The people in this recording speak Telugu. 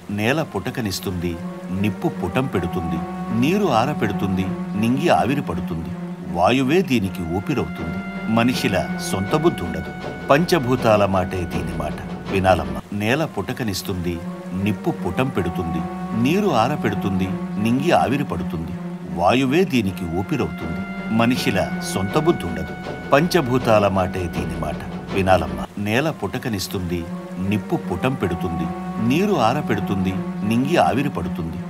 నేల పుటకనిస్తుంది నిప్పు పుటం పెడుతుంది నీరు ఆరపెడుతుంది నింగి ఆవిరి పడుతుంది వాయువే దీనికి ఊపిరవుతుంది మనిషిల సొంత బుద్ధి ఉండదు పంచభూతాల మాటే దీని మాట వినాలమ్మ నేల పుటకనిస్తుంది నిప్పు పుటం పెడుతుంది నీరు ఆరపెడుతుంది నింగి ఆవిరి పడుతుంది వాయువే దీనికి ఊపిరవుతుంది మనిషిల సొంత బుద్ధి ఉండదు పంచభూతాల మాటే దీని మాట వినాలమ్మ నేల పుటకనిస్తుంది నిప్పు పుటం పెడుతుంది నీరు ఆరపెడుతుంది నింగి ఆవిరి పడుతుంది